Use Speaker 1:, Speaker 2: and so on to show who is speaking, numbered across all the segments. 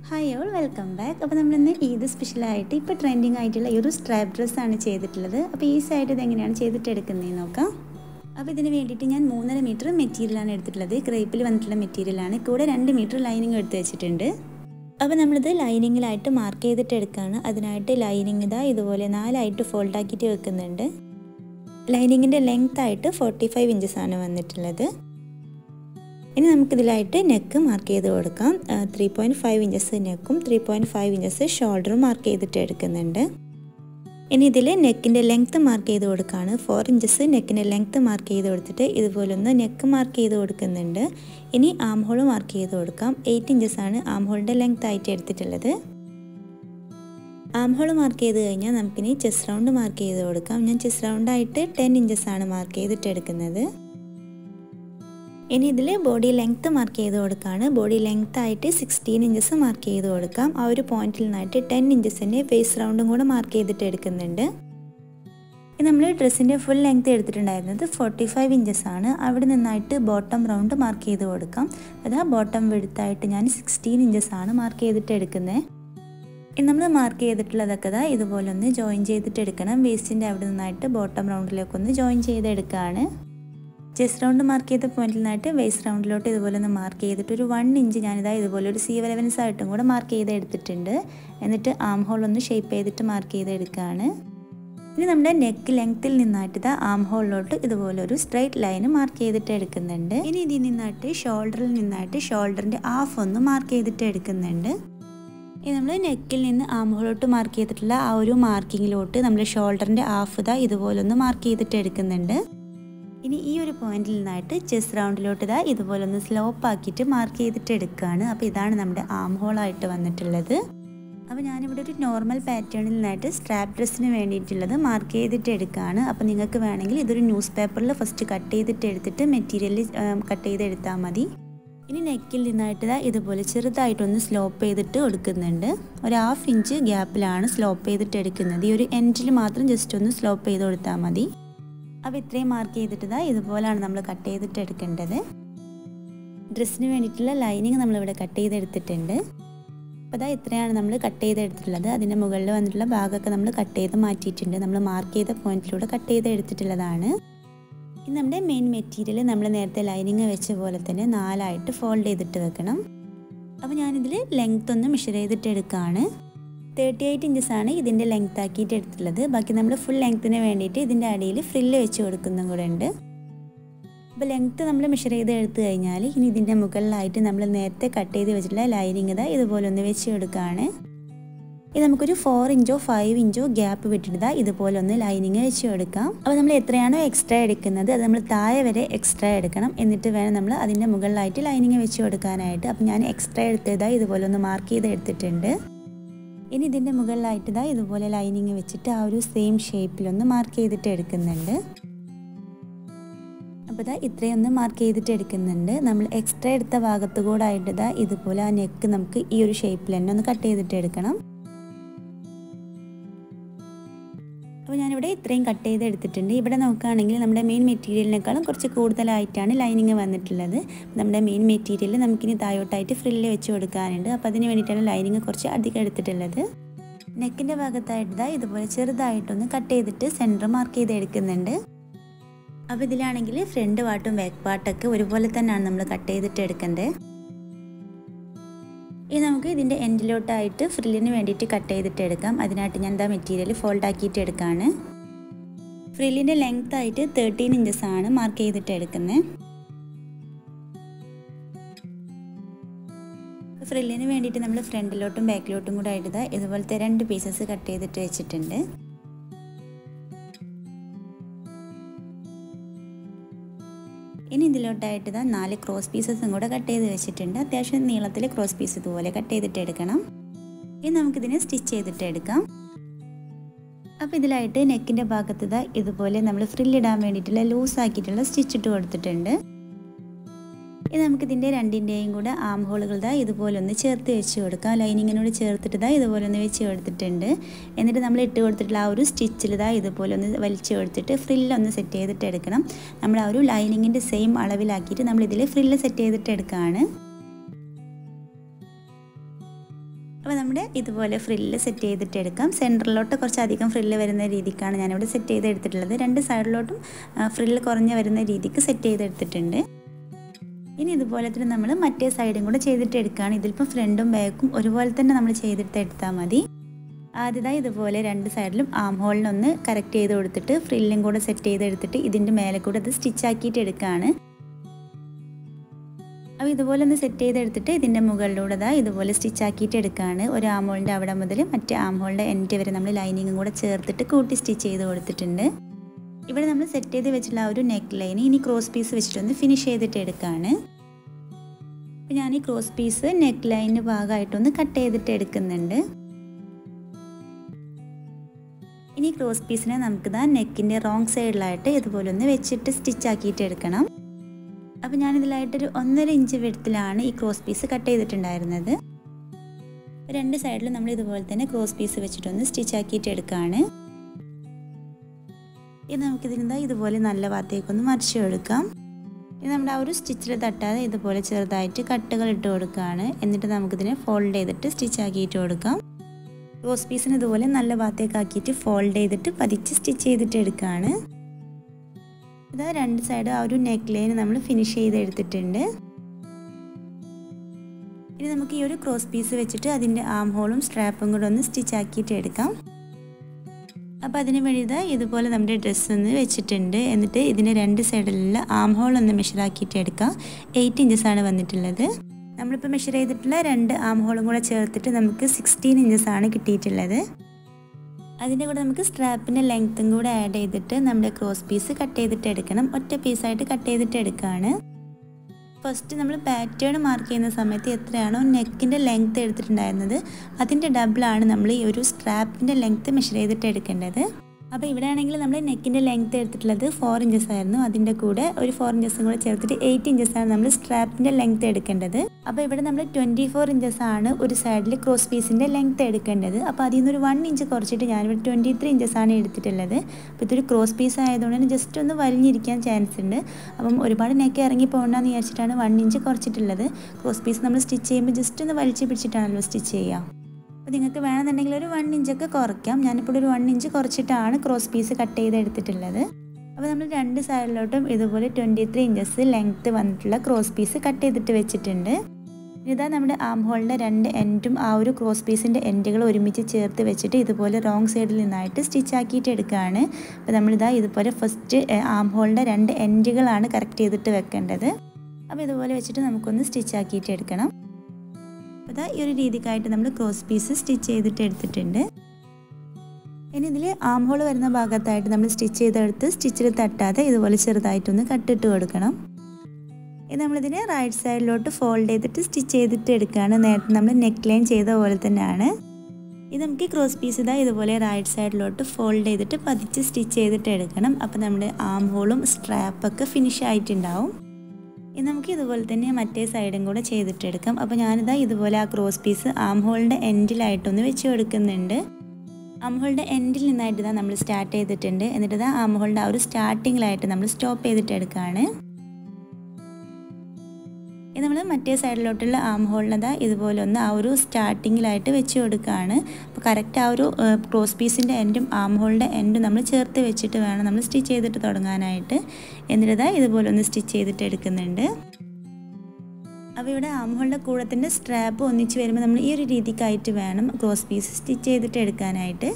Speaker 1: hi all welcome back അപ്പോൾ നമ്മളിന്ന് ഈദ് സ്പെഷ്യലായിട്ട് ഇപ്പോൾ ട്രെൻഡിങ് ആയിട്ടുള്ള ഈ ഒരു സ്ട്രാപ്പ് ഡ്രസ്സാണ് ചെയ്തിട്ടുള്ളത് അപ്പോൾ ഈ സൈഡ് ഇത് എങ്ങനെയാണ് ചെയ്തിട്ട് എടുക്കുന്നതെന്ന് നോക്കാം അപ്പോൾ ഇതിന് വേണ്ടിയിട്ട് ഞാൻ മൂന്നര മീറ്റർ മെറ്റീരിയലാണ് എടുത്തിട്ടുള്ളത് ക്രേപ്പിൽ വന്നിട്ടുള്ള മെറ്റീരിയലാണ് കൂടെ രണ്ട് മീറ്റർ ലൈനിങ് എടുത്ത് വെച്ചിട്ടുണ്ട് അപ്പോൾ നമ്മളിത് ലൈനിങ്ങിലായിട്ട് മാർക്ക് ചെയ്തിട്ട് എടുക്കുകയാണ് അതിനായിട്ട് ലൈനിങ് ഇതാ ഇതുപോലെ നാലായിട്ട് ഫോൾഡ് ആക്കിയിട്ട് വെക്കുന്നുണ്ട് ലൈനിങ്ങിൻ്റെ ലെങ്ത് ആയിട്ട് ഫോർട്ടി ഫൈവ് ഇഞ്ചസ് ആണ് വന്നിട്ടുള്ളത് ഇനി നമുക്കിതിലായിട്ട് നെക്ക് മാർക്ക് ചെയ്ത് കൊടുക്കാം ത്രീ പോയിൻറ്റ് ഫൈവ് ഇഞ്ചസ് നെക്കും ത്രീ പോയിൻറ്റ് ഫൈവ് ഇഞ്ചസ് ഷോൾഡറും മാർക്ക് ചെയ്തിട്ട് എടുക്കുന്നുണ്ട് ഇനി ഇതിൽ നെക്കിൻ്റെ ലെങ്ത്ത് മാർക്ക് ചെയ്ത് കൊടുക്കുകയാണ് ഫോർ ഇഞ്ചസ് നെക്കിൻ്റെ ലെങ്ത്ത് മാർക്ക് ചെയ്ത് കൊടുത്തിട്ട് ഇതുപോലൊന്ന് നെക്ക് മാർക്ക് ചെയ്ത് കൊടുക്കുന്നുണ്ട് ഇനി ആം ഹോൾ മാർക്ക് ചെയ്ത് കൊടുക്കാം എയ്റ്റ് ഇഞ്ചസ് ആണ് ആം ഹോളിൻ്റെ ലെങ്ത്ത് ആയിട്ട് എടുത്തിട്ടുള്ളത് ആം ഹോൾ മാർക്ക് ചെയ്ത് കഴിഞ്ഞാൽ നമുക്കിനി ചെസ് റൗണ്ട് മാർക്ക് ചെയ്ത് കൊടുക്കാം ഞാൻ ചെസ് റൗണ്ടായിട്ട് ടെൻ ഇഞ്ചസ് ആണ് മാർക്ക് ചെയ്തിട്ട് എടുക്കുന്നത് ഇനി ഇതിൽ ബോഡി ലെങ്ത്ത് മാർക്ക് ചെയ്ത് കൊടുക്കുകയാണ് ബോഡി ലെങ്ത്ത് ആയിട്ട് സിക്സ്റ്റീൻ ഇഞ്ചസ് മാർക്ക് ചെയ്ത് കൊടുക്കാം ആ ഒരു പോയിന്റിൽ നിന്നായിട്ട് ടെൻ ഇഞ്ചസിൻ്റെ ഫേസ് റൗണ്ടും കൂടെ മാർക്ക് ചെയ്തിട്ട് എടുക്കുന്നുണ്ട് നമ്മൾ ഡ്രസ്സിൻ്റെ ഫുൾ ലെങ്ത്ത് എടുത്തിട്ടുണ്ടായിരുന്നത് ഫോർട്ടി ഫൈവ് ഇഞ്ചസ് ആണ് അവിടെ നിന്നായിട്ട് ബോട്ടം റൗണ്ട് മാർക്ക് ചെയ്ത് കൊടുക്കാം അതാ ബോട്ടം വെടുത്തായിട്ട് ഞാൻ സിക്സ്റ്റീൻ ഇഞ്ചസ് ആണ് മാർക്ക് ചെയ്തിട്ട് എടുക്കുന്നത് ഇനി നമ്മൾ മാർക്ക് ചെയ്തിട്ടുള്ളതൊക്കെ ഇതാ ഇതുപോലെ ഒന്ന് ജോയിൻ ചെയ്തിട്ട് എടുക്കണം വേസ്റ്റിൻ്റെ അവിടെ നിന്നായിട്ട് ബോട്ടം റൗണ്ടിലേക്കൊന്ന് ജോയിൻ ചെയ്തെടുക്കുകയാണ് ചെസ്റ്റ് റൗണ്ട് മാർക്ക് ചെയ്ത പോയിന്റിൽ നിന്നായിട്ട് വേസ്റ്റ് റൗണ്ടിലോട്ട് ഇതുപോലെ ഒന്ന് മാർക്ക് ചെയ്തിട്ട് ഒരു വൺ ഇഞ്ച് ഞാനിതാ ഇതുപോലെ ഒരു സി വലവൻസ് ആയിട്ടും കൂടെ മാർക്ക് ചെയ്ത് എടുത്തിട്ടുണ്ട് എന്നിട്ട് ആം ഹോൾ ഒന്ന് ഷേപ്പ് ചെയ്തിട്ട് മാർക്ക് ചെയ്ത് എടുക്കുകയാണ് ഇനി നമ്മുടെ നെക്ക് ലെങ്ത്തിൽ നിന്നായിട്ട് ഇതാ ആം ഹോളിലോട്ട് ഇതുപോലെ ഒരു സ്ട്രൈറ്റ് ലൈന് മാർക്ക് ചെയ്തിട്ട് എടുക്കുന്നുണ്ട് ഇനി ഇതിൽ നിന്നായിട്ട് ഷോൾഡറിൽ നിന്നായിട്ട് ഷോൾഡറിൻ്റെ ഹാഫ് ഒന്ന് മാർക്ക് ചെയ്തിട്ട് എടുക്കുന്നുണ്ട് ഇനി നമ്മൾ നെക്കിൽ നിന്ന് ആം ഹോളോട്ട് മാർക്ക് ചെയ്തിട്ടുള്ള ആ ഒരു മാർക്കിങ്ങിലോട്ട് നമ്മൾ ഷോൾഡറിൻ്റെ ഹാഫ് ഇതാ ഇതുപോലെ ഒന്ന് മാർക്ക് ചെയ്തിട്ട് എടുക്കുന്നുണ്ട് ഇനി ഈ ഒരു പോയിന്റിൽ നിന്നായിട്ട് ചെസ് റൗണ്ടിലോട്ട് ഇതാ ഇതുപോലെ ഒന്ന് സ്ലോപ്പ് ആക്കിയിട്ട് മാർക്ക് ചെയ്തിട്ട് എടുക്കുകയാണ് അപ്പോൾ ഇതാണ് നമ്മുടെ ആം ഹോളായിട്ട് വന്നിട്ടുള്ളത് അപ്പോൾ ഞാനിവിടെ ഒരു നോർമൽ പാറ്റേണിൽ നിന്നായിട്ട് സ്ട്രാപ്പ് ഡ്രസ്സിന് വേണ്ടിയിട്ടുള്ളത് മാർക്ക് ചെയ്തിട്ട് എടുക്കുകയാണ് അപ്പോൾ നിങ്ങൾക്ക് വേണമെങ്കിൽ ഇതൊരു ന്യൂസ് പേപ്പറിൽ ഫസ്റ്റ് കട്ട് ചെയ്തിട്ട് എടുത്തിട്ട് മെറ്റീരിയൽ കട്ട് ചെയ്ത് എടുത്താൽ മതി ഇനി നെക്കിൽ നിന്നായിട്ട് ഇതാ ഇതുപോലെ ചെറുതായിട്ടൊന്ന് സ്ലോപ്പ് ചെയ്തിട്ട് കൊടുക്കുന്നുണ്ട് ഒരു ഹാഫ് ഇഞ്ച് ഗ്യാപ്പിലാണ് സ്ലോപ്പ് ചെയ്തിട്ട് എടുക്കുന്നത് ഈ ഒരു എൻഡിൽ മാത്രം ജസ്റ്റ് ഒന്ന് സ്ലോപ്പ് ചെയ്ത് കൊടുത്താൽ മതി അപ്പോൾ ഇത്രയും മാർക്ക് ചെയ്തിട്ട് ഇതാ ഇതുപോലാണ് നമ്മൾ കട്ട് ചെയ്തിട്ട് എടുക്കേണ്ടത് ഡ്രസ്സിന് വേണ്ടിയിട്ടുള്ള ലൈനിങ് നമ്മളിവിടെ കട്ട് ചെയ്തെടുത്തിട്ടുണ്ട് അപ്പോൾ അതാ ഇത്രയാണ് നമ്മൾ കട്ട് ചെയ്തെടുത്തിട്ടുള്ളത് അതിൻ്റെ മുകളിൽ വന്നിട്ടുള്ള ഭാഗമൊക്കെ നമ്മൾ കട്ട് ചെയ്ത് മാറ്റിയിട്ടുണ്ട് നമ്മൾ മാർക്ക് ചെയ്ത പോയിന്റിലൂടെ കട്ട് ചെയ്ത് എടുത്തിട്ടുള്ളതാണ് ഇനി നമ്മുടെ മെയിൻ മെറ്റീരിയൽ നമ്മൾ നേരത്തെ ലൈനിങ് വെച്ച പോലെ തന്നെ നാലായിട്ട് ഫോൾഡ് ചെയ്തിട്ട് വെക്കണം അപ്പോൾ ഞാനിതിൽ ലെങ്ത് ഒന്ന് മെഷർ ചെയ്തിട്ട് എടുക്കുകയാണ് തേർട്ടി എയ്റ്റ് ഇഞ്ചസ് ആണ് ഇതിൻ്റെ ലെങ്ത് ആക്കിയിട്ട് എടുത്തിട്ടുള്ളത് ബാക്കി നമ്മൾ ഫുൾ ലെങ്ത്തിന് വേണ്ടിയിട്ട് ഇതിൻ്റെ അടിയിൽ ഫ്രില്ല് വെച്ച് കൊടുക്കുന്നതും കൂടെ ഉണ്ട് അപ്പോൾ ലെങ്ത്ത് നമ്മൾ മെഷർ ചെയ്ത് എടുത്തു കഴിഞ്ഞാൽ ഇനി ഇതിൻ്റെ മുകളിലായിട്ട് നമ്മൾ നേരത്തെ കട്ട് ചെയ്ത് വെച്ചിട്ടുള്ള ലൈനിങ് ഇതാ ഇതുപോലെ ഒന്ന് വെച്ച് കൊടുക്കുകയാണ് ഇത് നമുക്കൊരു ഫോർ ഇഞ്ചോ ഫൈവ് ഇഞ്ചോ ഗ്യാപ്പ് വിട്ടിട്ട് ഇതുപോലെ ഒന്ന് ലൈനിങ് വെച്ച് കൊടുക്കാം അപ്പോൾ നമ്മൾ എത്രയാണോ എക്സ്ട്രാ എടുക്കുന്നത് അത് നമ്മൾ താഴെ വരെ എക്സ്ട്രാ എടുക്കണം എന്നിട്ട് വേണം നമ്മൾ അതിൻ്റെ മുകളിലായിട്ട് ലൈനിങ് വെച്ച് കൊടുക്കാനായിട്ട് അപ്പോൾ ഞാൻ എക്സ്ട്രാ എടുത്തതാ ഇതുപോലെ ഒന്ന് മാർക്ക് ചെയ്ത് എടുത്തിട്ടുണ്ട് ഇനി ഇതിൻ്റെ മുകളിലായിട്ട് ഇതാ ഇതുപോലെ ലൈനിങ് വെച്ചിട്ട് ആ ഒരു സെയിം ഷേപ്പിലൊന്ന് മാർക്ക് ചെയ്തിട്ട് എടുക്കുന്നുണ്ട് അപ്പോൾ ഇതാ ഇത്രയൊന്ന് മാർക്ക് ചെയ്തിട്ട് എടുക്കുന്നുണ്ട് നമ്മൾ എക്സ്ട്രാ എടുത്ത ഭാഗത്ത് കൂടെ ആയിട്ട് ഇതാ ഇതുപോലെ ആ നെക്ക് നമുക്ക് ഈ ഒരു ഷേപ്പിൽ തന്നെ ഒന്ന് കട്ട് ചെയ്തിട്ട് എടുക്കണം അപ്പോൾ ഞാനിവിടെ ഇത്രയും കട്ട് ചെയ്ത് എടുത്തിട്ടുണ്ട് ഇവിടെ നോക്കുകയാണെങ്കിൽ നമ്മുടെ മെയിൻ മെറ്റീരിയലിനേക്കാളും കുറച്ച് കൂടുതലായിട്ടാണ് ലൈനിങ് വന്നിട്ടുള്ളത് നമ്മുടെ മെയിൻ മെറ്റീരിയൽ നമുക്കിനി താഴോട്ടായിട്ട് ഫ്രില്ല് വെച്ച് കൊടുക്കാനുണ്ട് അപ്പോൾ അതിന് വേണ്ടിയിട്ടാണ് ലൈനിങ് കുറച്ച് അധികം എടുത്തിട്ടുള്ളത് നെക്കിൻ്റെ ഭാഗത്തായിട്ട് ഇതാ ഇതുപോലെ ചെറുതായിട്ടൊന്ന് കട്ട് ചെയ്തിട്ട് സെൻറ്റർ മാർക്ക് ചെയ്ത് എടുക്കുന്നുണ്ട് അപ്പോൾ ഇതിലാണെങ്കിൽ ഫ്രണ്ട് പാട്ടും ബാക്ക് പാട്ടൊക്കെ ഒരുപോലെ തന്നെയാണ് നമ്മൾ കട്ട് ചെയ്തിട്ട് എടുക്കേണ്ടത് ഇനി നമുക്ക് ഇതിൻ്റെ എൻഡിലോട്ടായിട്ട് ഫ്രില്ലിന് വേണ്ടിയിട്ട് കട്ട് ചെയ്തിട്ട് എടുക്കാം അതിനായിട്ട് ഞാൻ എന്താ മെറ്റീരിയൽ ഫോൾഡ് ആക്കിയിട്ട് എടുക്കുകയാണ് ഫ്രില്ലിൻ്റെ ലെങ്ത് ആയിട്ട് തേർട്ടീൻ ഇഞ്ചസ് ആണ് മാർക്ക് ചെയ്തിട്ട് എടുക്കുന്നത് ഫ്രില്ലിന് വേണ്ടിയിട്ട് നമ്മൾ ഫ്രണ്ടിലോട്ടും ബാക്കിലോട്ടും കൂടെ ആയിട്ട് ഇതുപോലത്തെ രണ്ട് പീസസ് കട്ട് ചെയ്തിട്ട് വെച്ചിട്ടുണ്ട് ഇനി ഇതിലോട്ടായിട്ട് ഇതാ നാല് ക്രോസ് പീസസും കൂടെ കട്ട് ചെയ്ത് വെച്ചിട്ടുണ്ട് അത്യാവശ്യം നീളത്തിൽ ക്രോസ് പീസ് ഇതുപോലെ കട്ട് ചെയ്തിട്ട് എടുക്കണം ഇനി നമുക്കിതിനെ സ്റ്റിച്ച് ചെയ്തിട്ട് എടുക്കാം അപ്പോൾ ഇതിലായിട്ട് നെക്കിൻ്റെ ഭാഗത്ത് ഇതാ ഇതുപോലെ നമ്മൾ ഫ്രില്ലിടാൻ വേണ്ടിയിട്ടുള്ള ലൂസ് ആക്കിയിട്ടുള്ള സ്റ്റിച്ച് ഇട്ട് കൊടുത്തിട്ടുണ്ട് ഇനി നമുക്കിതിൻ്റെ രണ്ടിൻ്റെയും കൂടെ ആം ഹോളുകൾ ഇതാ ഇതുപോലെ ഒന്ന് ചേർത്ത് വെച്ച് കൊടുക്കാം ലൈനിങ്ങിനോട് ചേർത്തിട്ട് ഇതാ ഇതുപോലെ ഒന്ന് വെച്ച് കൊടുത്തിട്ടുണ്ട് എന്നിട്ട് നമ്മൾ ഇട്ട് കൊടുത്തിട്ടുള്ള ആ ഒരു സ്റ്റിച്ചിൽ ഇതാ ഇതുപോലെ ഒന്ന് വലിച്ചു കൊടുത്തിട്ട് ഫ്രില്ലൊന്ന് സെറ്റ് ചെയ്തിട്ട് എടുക്കണം നമ്മൾ ആ ഒരു ലൈനിങ്ങിൻ്റെ സെയിം അളവിലാക്കിയിട്ട് നമ്മൾ ഇതിൽ ഫ്രില്ല് സെറ്റ് ചെയ്തിട്ട് എടുക്കുകയാണ് നമ്മുടെ ഇതുപോലെ ഫ്രില്ല് സെറ്റ് ചെയ്തിട്ട് എടുക്കാം സെൻറ്ററിലോട്ട് കുറച്ച് അധികം ഫ്രില്ല് വരുന്ന രീതിക്കാണ് ഞാനിവിടെ സെറ്റ് ചെയ്ത് എടുത്തിട്ടുള്ളത് രണ്ട് സൈഡിലോട്ടും ഫ്രില്ല് കുറഞ്ഞ് വരുന്ന രീതിക്ക് സെറ്റ് ചെയ്തെടുത്തിട്ടുണ്ട് ഇനി ഇതുപോലെ തന്നെ നമ്മൾ മറ്റേ സൈഡും കൂടെ ചെയ്തിട്ട് എടുക്കുകയാണ് ഇതിലിപ്പോൾ ഫ്രണ്ടും ബാക്കും ഒരുപോലെ തന്നെ നമ്മൾ ചെയ്തിട്ട് എടുത്താൽ മതി ആദ്യമായി ഇതുപോലെ രണ്ട് സൈഡിലും ആം ഹോളിനൊന്ന് കറക്റ്റ് ചെയ്ത് കൊടുത്തിട്ട് ഫ്രില്ലും കൂടെ സെറ്റ് ചെയ്ത് എടുത്തിട്ട് ഇതിൻ്റെ മേലെ കൂടെ അത് സ്റ്റിച്ച് ആക്കിയിട്ട് എടുക്കുകയാണ് അപ്പോൾ ഇതുപോലെ ഒന്ന് സെറ്റ് ചെയ്തെടുത്തിട്ട് ഇതിൻ്റെ മുകളിലൂടെ ഇതാ ഇതുപോലെ സ്റ്റിച്ച് ആക്കിയിട്ട് എടുക്കുകയാണ് ഒരു ആം ഹോളിൻ്റെ അവിടെ മുതൽ മറ്റേ ആം ഹോളിൻ്റെ എൻഡ് വരെ നമ്മൾ ലൈനിങ്ങും കൂടെ ചേർത്തിട്ട് കൂട്ടി സ്റ്റിച്ച് ചെയ്ത് കൊടുത്തിട്ടുണ്ട് ഇവിടെ നമ്മൾ സെറ്റ് ചെയ്ത് വെച്ചിട്ടുള്ള ആ ഒരു നെക്ക് ലൈൻ ഇനി ക്രോസ് പീസ് വെച്ചിട്ടൊന്ന് ഫിനിഷ് ചെയ്തിട്ട് എടുക്കുകയാണ് അപ്പോൾ ഞാൻ ഈ ക്രോസ് പീസ് നെക്ക് ലൈനിന് ഭാഗമായിട്ടൊന്ന് കട്ട് ചെയ്തിട്ട് എടുക്കുന്നുണ്ട് ഇനി ക്രോസ് പീസിനെ നമുക്ക് ഇതാ നെക്കിൻ്റെ റോങ് സൈഡിലായിട്ട് ഇതുപോലെ ഒന്ന് വെച്ചിട്ട് സ്റ്റിച്ച് ആക്കിയിട്ട് എടുക്കണം അപ്പോൾ ഞാനിതിലായിട്ടൊരു ഒന്നര ഇഞ്ച് വെടുത്തിലാണ് ഈ ക്രോസ് പീസ് കട്ട് ചെയ്തിട്ടുണ്ടായിരുന്നത് രണ്ട് സൈഡിലും നമ്മൾ ഇതുപോലെ തന്നെ ക്രോസ് പീസ് വെച്ചിട്ടൊന്ന് സ്റ്റിച്ച് ആക്കിയിട്ട് എടുക്കുകയാണ് ഇത് നമുക്കിതിനെന്താ ഇതുപോലെ നല്ല ഭാഗത്തേക്കൊന്ന് മറിച്ച് കൊടുക്കാം ഇത് നമ്മുടെ ആ ഒരു സ്റ്റിച്ചിൽ തട്ടാതെ ഇതുപോലെ ചെറുതായിട്ട് കട്ടുകൾ ഇട്ട് കൊടുക്കുകയാണ് എന്നിട്ട് നമുക്കിതിനെ ഫോൾഡ് ചെയ്തിട്ട് സ്റ്റിച്ച് ആക്കിയിട്ട് കൊടുക്കാം ക്രോസ് പീസിന് ഇതുപോലെ നല്ല ഭാഗത്തേക്ക് ആക്കിയിട്ട് ഫോൾഡ് ചെയ്തിട്ട് പതിച്ച് സ്റ്റിച്ച് ചെയ്തിട്ട് എടുക്കുകയാണ് ഇതാ രണ്ട് സൈഡ് ആ ഒരു നെക്ക് ലൈൻ നമ്മൾ ഫിനിഷ് ചെയ്ത് എടുത്തിട്ടുണ്ട് ഇനി നമുക്ക് ഈ ഒരു ക്രോസ് പീസ് വെച്ചിട്ട് അതിൻ്റെ ആം ഹോളും സ്ട്രാപ്പും കൂടെ ഒന്ന് സ്റ്റിച്ച് ആക്കിയിട്ട് എടുക്കാം അപ്പോൾ അതിന് വേണ്ടി ഇതാ ഇതുപോലെ നമ്മുടെ ഡ്രസ്സ് ഒന്ന് വെച്ചിട്ടുണ്ട് എന്നിട്ട് ഇതിൻ്റെ രണ്ട് സൈഡിലുള്ള ആം ഹോൾ ഒന്ന് മെഷർ ആക്കിയിട്ട് എടുക്കാം എയ്റ്റ് ഇഞ്ചസ് ആണ് വന്നിട്ടുള്ളത് നമ്മളിപ്പോൾ മെഷർ ചെയ്തിട്ടുള്ള രണ്ട് ആം ഹോളും കൂടെ ചേർത്തിട്ട് നമുക്ക് സിക്സ്റ്റീൻ ഇഞ്ചസ് ആണ് കിട്ടിയിട്ടുള്ളത് അതിൻ്റെ കൂടെ നമുക്ക് സ്ട്രാപ്പിൻ്റെ ലെങ്ത്തും കൂടെ ആഡ് ചെയ്തിട്ട് നമ്മുടെ ക്രോസ് പീസ് കട്ട് ചെയ്തിട്ട് എടുക്കണം ഒറ്റ പീസായിട്ട് കട്ട് ചെയ്തിട്ട് എടുക്കുകയാണ് ഫസ്റ്റ് നമ്മൾ പാറ്റേൺ മാർക്ക് ചെയ്യുന്ന സമയത്ത് എത്രയാണോ നെക്കിൻ്റെ ലെങ്ത്ത് എടുത്തിട്ടുണ്ടായിരുന്നത് അതിൻ്റെ ഡബിളാണ് നമ്മൾ ഈ ഒരു സ്ട്രാപ്പിൻ്റെ ലെങ്ത്ത് മെഷർ ചെയ്തിട്ട് എടുക്കേണ്ടത് അപ്പോൾ ഇവിടെ ആണെങ്കിൽ നമ്മൾ നെക്കിൻ്റെ ലെങ്ത്ത് എടുത്തിട്ടുള്ളത് ഫോർ ഇഞ്ചസ് ആയിരുന്നു അതിൻ്റെ കൂടെ ഒരു ഫോർ ഇഞ്ചസും കൂടെ ചേർത്തിട്ട് എയ്റ്റ് ഇഞ്ചസ് ആണ് നമ്മൾ സ്ട്രാപ്പിൻ്റെ ലെങ്ത്ത് എടുക്കേണ്ടത് അപ്പോൾ ഇവിടെ നമ്മൾ ട്വൻറ്റി ഫോർ ഇഞ്ചസ് ആണ് ഒരു സൈഡിൽ ക്രോസ് പീസിൻ്റെ ലെങ്ത്ത് എടുക്കേണ്ടത് അപ്പോൾ അതിൽ നിന്നൊരു വൺ ഇഞ്ച് കുറച്ചിട്ട് ഞാനിവിടെ ട്വൻറ്റി ത്രീ ഇഞ്ചസ് ആണ് എടുത്തിട്ടുള്ളത് അപ്പോൾ ഇതൊരു ക്രോസ് പീസ് ആയതുകൊണ്ട് തന്നെ ജസ്റ്റ് ഒന്ന് വലിഞ്ഞിരിക്കാൻ ചാൻസ് ഉണ്ട് അപ്പം ഒരുപാട് നെക്ക് ഇറങ്ങി പോകണ്ടെന്ന് വിചാരിച്ചിട്ടാണ് വൺ ഇഞ്ച് കുറച്ചിട്ടുള്ളത് ക്രോസ് പീസ് നമ്മൾ സ്റ്റിച്ച് ചെയ്യുമ്പോൾ ജസ്റ്റ് ഒന്ന് വലിച്ചു പിടിച്ചിട്ടാണല്ലോ സ്റ്റിച്ച് ചെയ്യുക അപ്പോൾ നിങ്ങൾക്ക് വേണമെന്നുണ്ടെങ്കിൽ ഒരു വൺ ഇഞ്ചൊക്കെ കുറയ്ക്കാം ഞാനിപ്പോൾ ഒരു വൺ ഇഞ്ച് കുറച്ചിട്ടാണ് ക്രോസ് പീസ് കട്ട് ചെയ്ത് എടുത്തിട്ടുള്ളത് അപ്പോൾ നമ്മൾ രണ്ട് സൈഡിലോട്ടും ഇതുപോലെ ട്വൻറ്റി ത്രീ ഇഞ്ചസ് ലെങ്ത്ത് വന്നിട്ടുള്ള ക്രോസ് പീസ് കട്ട് ചെയ്തിട്ട് വെച്ചിട്ടുണ്ട് ഇതാ നമ്മുടെ ആം ഹോളിൻ്റെ രണ്ട് എൻഡും ആ ഒരു ക്രോസ് പീസിൻ്റെ എൻഡുകൾ ഒരുമിച്ച് ചേർത്ത് വെച്ചിട്ട് ഇതുപോലെ റോങ് സൈഡിൽ നിന്നായിട്ട് സ്റ്റിച്ച് ആക്കിയിട്ട് എടുക്കുകയാണ് അപ്പോൾ നമ്മളിതാ ഇതുപോലെ ഫസ്റ്റ് ആം ഹോളിൻ്റെ രണ്ട് എൻഡുകളാണ് കറക്റ്റ് ചെയ്തിട്ട് വെക്കേണ്ടത് അപ്പോൾ ഇതുപോലെ വെച്ചിട്ട് നമുക്കൊന്ന് സ്റ്റിച്ച് ആക്കിയിട്ട് എടുക്കണം അപ്പോൾ ഈ ഒരു രീതിക്കായിട്ട് നമ്മൾ ക്രോസ് പീസ് സ്റ്റിച്ച് ചെയ്തിട്ട് എടുത്തിട്ടുണ്ട് ഇനി ഇതിൽ ആം ഹോൾ വരുന്ന ഭാഗത്തായിട്ട് നമ്മൾ സ്റ്റിച്ച് ചെയ്തെടുത്ത് സ്റ്റിച്ചിൽ തട്ടാതെ ഇതുപോലെ ചെറുതായിട്ടൊന്ന് കട്ടിട്ട് കൊടുക്കണം ഇത് നമ്മളിതിനെ റൈറ്റ് സൈഡിലോട്ട് ഫോൾഡ് ചെയ്തിട്ട് സ്റ്റിച്ച് ചെയ്തിട്ട് എടുക്കുകയാണ് നേരത്തെ നമ്മൾ നെക്ക് ലൈൻ ചെയ്ത പോലെ തന്നെയാണ് ഇത് നമുക്ക് ക്രോസ് പീസ് ഇതാ ഇതുപോലെ റൈറ്റ് സൈഡിലോട്ട് ഫോൾഡ് ചെയ്തിട്ട് പതിച്ച് സ്റ്റിച്ച് ചെയ്തിട്ട് എടുക്കണം അപ്പോൾ നമ്മുടെ ആം ഹോളും സ്ട്രാപ്പൊക്കെ ഫിനിഷ് ആയിട്ടുണ്ടാവും ഇനി നമുക്ക് ഇതുപോലെ തന്നെ മറ്റേ സൈഡും കൂടെ ചെയ്തിട്ടെടുക്കാം അപ്പോൾ ഞാനിതാ ഇതുപോലെ ആ ക്രോസ് പീസ് ആം ഹോളിൻ്റെ എൻഡിലായിട്ടൊന്ന് വെച്ച് കൊടുക്കുന്നുണ്ട് ആം ഹോളിൻ്റെ എൻഡിൽ നിന്നായിട്ട് ഇതാ നമ്മൾ സ്റ്റാർട്ട് ചെയ്തിട്ടുണ്ട് എന്നിട്ട് ഇതാ ആം ഹോളിൻ്റെ ആ ഒരു സ്റ്റാർട്ടിങ്ങിലായിട്ട് നമ്മൾ സ്റ്റോപ്പ് ചെയ്തിട്ട് എടുക്കുകയാണ് ഇത് നമ്മൾ മറ്റേ സൈഡിലോട്ടുള്ള ആം ഹോളിനതാ ഇതുപോലെ ഒന്ന് ആ ഒരു സ്റ്റാർട്ടിങ്ങിലായിട്ട് വെച്ച് കൊടുക്കുകയാണ് അപ്പോൾ കറക്റ്റ് ആ ഒരു ക്രോസ് പീസിൻ്റെ എൻഡും ആം ഹോളിൻ്റെ എൻഡും നമ്മൾ ചേർത്ത് വെച്ചിട്ട് വേണം നമ്മൾ സ്റ്റിച്ച് ചെയ്തിട്ട് തുടങ്ങാനായിട്ട് എന്നിട്ട് ഇതുപോലെ ഒന്ന് സ്റ്റിച്ച് ചെയ്തിട്ട് എടുക്കുന്നുണ്ട് അപ്പോൾ ഇവിടെ ആം ഹോളിൻ്റെ കൂടെ തന്നെ സ്ട്രാപ്പ് ഒന്നിച്ച് വരുമ്പോൾ നമ്മൾ ഈ ഒരു രീതിക്കായിട്ട് വേണം ക്രോസ് പീസ് സ്റ്റിച്ച് ചെയ്തിട്ട് എടുക്കാനായിട്ട്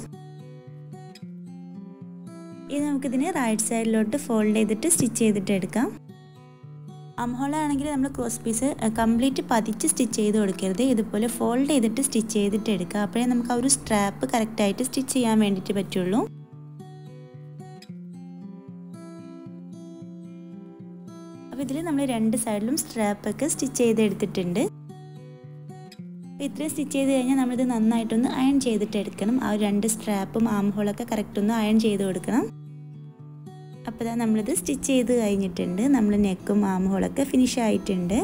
Speaker 1: ഇത് നമുക്കിതിനെ റൈറ്റ് സൈഡിലോട്ട് ഫോൾഡ് ചെയ്തിട്ട് സ്റ്റിച്ച് ചെയ്തിട്ട് എടുക്കാം അംഹോളാണെങ്കിൽ നമ്മൾ ക്രോസ് പീസ് കംപ്ലീറ്റ് പതിച്ച് സ്റ്റിച്ച് ചെയ്ത് കൊടുക്കരുത് ഇതുപോലെ ഫോൾഡ് ചെയ്തിട്ട് സ്റ്റിച്ച് ചെയ്തിട്ട് എടുക്കുക അപ്പോഴേ നമുക്ക് ആ ഒരു സ്ട്രാപ്പ് കറക്റ്റായിട്ട് സ്റ്റിച്ച് ചെയ്യാൻ വേണ്ടിയിട്ട് പറ്റുള്ളൂ അപ്പോൾ ഇതിൽ നമ്മൾ രണ്ട് സൈഡിലും സ്ട്രാപ്പൊക്കെ സ്റ്റിച്ച് ചെയ്ത് എടുത്തിട്ടുണ്ട് അപ്പോൾ ഇത്രയും സ്റ്റിച്ച് ചെയ്ത് കഴിഞ്ഞാൽ നമ്മളിത് നന്നായിട്ടൊന്ന് അയൺ ചെയ്തിട്ട് എടുക്കണം ആ രണ്ട് സ്ട്രാപ്പും ആം ഹോളൊക്കെ കറക്റ്റ് ഒന്ന് അയൺ ചെയ്ത് കൊടുക്കണം അപ്പോൾ ഇതാ നമ്മളിത് സ്റ്റിച്ച് ചെയ്ത് കഴിഞ്ഞിട്ടുണ്ട് നമ്മൾ നെക്കും ആം ഹോളൊക്കെ ഫിനിഷ് ആയിട്ടുണ്ട്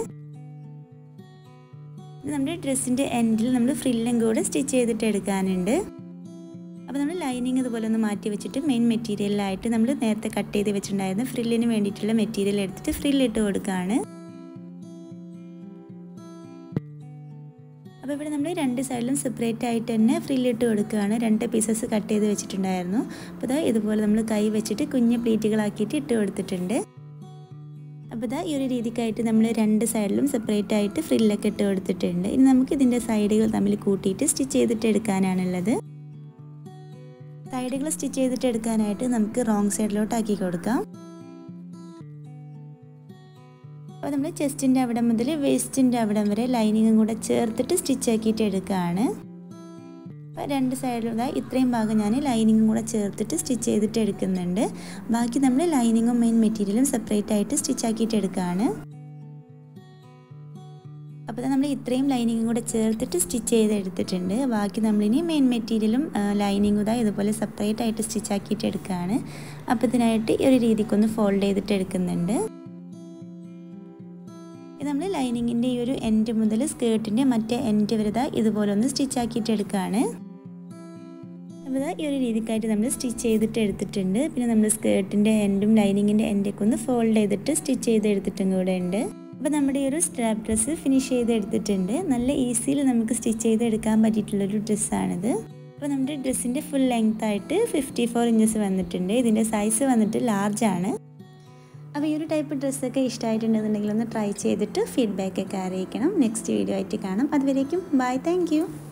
Speaker 1: നമ്മുടെ ഡ്രസ്സിൻ്റെ എൻഡിൽ നമ്മൾ ഫ്രില്ലും കൂടെ സ്റ്റിച്ച് ചെയ്തിട്ട് എടുക്കാനുണ്ട് അപ്പോൾ നമ്മൾ ലൈനിങ് ഇതുപോലെ ഒന്ന് മാറ്റി വെച്ചിട്ട് മെയിൻ മെറ്റീരിയലായിട്ട് നമ്മൾ നേരത്തെ കട്ട് ചെയ്ത് വെച്ചിട്ടുണ്ടായിരുന്ന ഫ്രില്ലിന് വേണ്ടിയിട്ടുള്ള മെറ്റീരിയൽ എടുത്തിട്ട് ഫ്രില്ലിട്ട് കൊടുക്കുകയാണ് അപ്പോൾ ഇവിടെ നമ്മൾ രണ്ട് സൈഡിലും സെപ്പറേറ്റ് ആയിട്ട് തന്നെ ഫ്രില്ലിട്ട് കൊടുക്കുകയാണ് രണ്ട് പീസസ് കട്ട് ചെയ്ത് വെച്ചിട്ടുണ്ടായിരുന്നു അപ്പോൾ ഇതാ ഇതുപോലെ നമ്മൾ കൈ വെച്ചിട്ട് കുഞ്ഞ് പ്ലീറ്റുകളാക്കിയിട്ട് ഇട്ട് കൊടുത്തിട്ടുണ്ട് അപ്പോൾ ഇതാ ഈ ഒരു രീതിക്കായിട്ട് നമ്മൾ രണ്ട് സൈഡിലും സെപ്പറേറ്റ് ആയിട്ട് ഫ്രില്ലൊക്കെ ഇട്ട് കൊടുത്തിട്ടുണ്ട് ഇനി നമുക്ക് ഇതിൻ്റെ സൈഡുകൾ തമ്മിൽ കൂട്ടിയിട്ട് സ്റ്റിച്ച് ചെയ്തിട്ട് എടുക്കാനാണുള്ളത് സൈഡുകൾ സ്റ്റിച്ച് ചെയ്തിട്ട് എടുക്കാനായിട്ട് നമുക്ക് റോങ് സൈഡിലോട്ട് ആക്കി കൊടുക്കാം അപ്പോൾ നമ്മൾ ചെസ്റ്റിൻ്റെ അവിടം മുതൽ വേസ്റ്റിൻ്റെ അവിടം വരെ ലൈനിങ്ങും കൂടെ ചേർത്തിട്ട് സ്റ്റിച്ച് ആക്കിയിട്ട് എടുക്കുകയാണ് അപ്പോൾ രണ്ട് സൈഡിലും ഇത്രയും ഭാഗം ഞാൻ ലൈനിങ്ങും കൂടെ ചേർത്തിട്ട് സ്റ്റിച്ച് ചെയ്തിട്ട് എടുക്കുന്നുണ്ട് ബാക്കി നമ്മൾ ലൈനിങ്ങും മെയിൻ മെറ്റീരിയലും സെപ്പറേറ്റ് ആയിട്ട് സ്റ്റിച്ച് ആക്കിയിട്ട് എടുക്കുകയാണ് അപ്പോൾ നമ്മൾ ഇത്രയും ലൈനിങ്ങും കൂടെ ചേർത്തിട്ട് സ്റ്റിച്ച് ചെയ്ത് എടുത്തിട്ടുണ്ട് ബാക്കി നമ്മളിനി മെയിൻ മെറ്റീരിയലും ലൈനിങ്ങും ഇതാ ഇതുപോലെ സെപ്പറേറ്റ് ആയിട്ട് സ്റ്റിച്ച് ആക്കിയിട്ട് എടുക്കുകയാണ് അപ്പോൾ ഇതിനായിട്ട് ഈ ഒരു രീതിക്കൊന്ന് ഫോൾഡ് ചെയ്തിട്ട് എടുക്കുന്നുണ്ട് ഇത് നമ്മൾ ലൈനിങ്ങിൻ്റെ ഈ ഒരു എൻഡ് മുതൽ സ്കേർട്ടിൻ്റെ മറ്റേ എൻഡ് വരെ ഇതുപോലെ ഒന്ന് സ്റ്റിച്ച് ആക്കിയിട്ട് എടുക്കുകയാണ് അപ്പോൾ ഈ ഒരു രീതിക്കായിട്ട് നമ്മൾ സ്റ്റിച്ച് ചെയ്തിട്ട് എടുത്തിട്ടുണ്ട് പിന്നെ നമ്മൾ സ്കേർട്ടിൻ്റെ എൻഡും ലൈനിങ്ങിൻ്റെ എൻഡൊക്കെ ഒന്ന് ഫോൾഡ് ചെയ്തിട്ട് സ്റ്റിച്ച് ചെയ്ത് എടുത്തിട്ടും കൂടെ ഉണ്ട് അപ്പോൾ നമ്മുടെ ഈ ഒരു സ്ട്രാപ്പ് ഡ്രസ്സ് ഫിനിഷ് ചെയ്ത് എടുത്തിട്ടുണ്ട് നല്ല ഈസിയിൽ നമുക്ക് സ്റ്റിച്ച് ചെയ്ത് എടുക്കാൻ പറ്റിയിട്ടുള്ളൊരു ഡ്രസ്സാണിത് അപ്പോൾ നമ്മുടെ ഡ്രസ്സിൻ്റെ ഫുൾ ലെങ്ത് ആയിട്ട് ഫിഫ്റ്റി ഫോർ ഇഞ്ചസ് വന്നിട്ടുണ്ട് ഇതിൻ്റെ സൈസ് വന്നിട്ട് ലാർജ് ആണ് അപ്പോൾ ഈ ഒരു ടൈപ്പ് ഡ്രസ്സൊക്കെ ഇഷ്ടമായിട്ടുണ്ടെന്നുണ്ടെങ്കിൽ ഒന്ന് ട്രൈ ചെയ്തിട്ട് ഫീഡ്ബാക്കൊക്കെ അറിയിക്കണം നെക്സ്റ്റ് വീഡിയോ ആയിട്ട് കാണാം അതുവരേക്കും ബൈ താങ്ക്